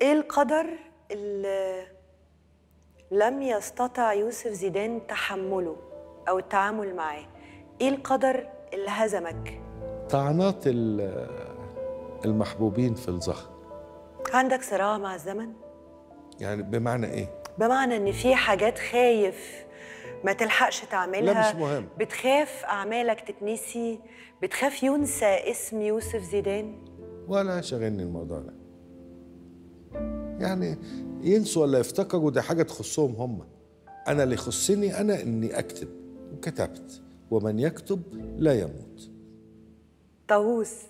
ايه القدر اللي لم يستطع يوسف زيدان تحمله او التعامل معاه ايه القدر اللي هزمك طعنات ال- المحبوبين في الظهر عندك صراع مع الزمن يعني بمعنى ايه بمعنى ان في حاجات خايف ما تلحقش تعملها لا، مش مهم. بتخاف اعمالك تتنسي بتخاف ينسى اسم يوسف زيدان ولا شاغلني الموضوع ده يعني ينسوا ولا يفتكروا دي حاجة تخصهم هم أنا اللي يخصني أنا إني أكتب وكتبت ومن يكتب لا يموت طاووس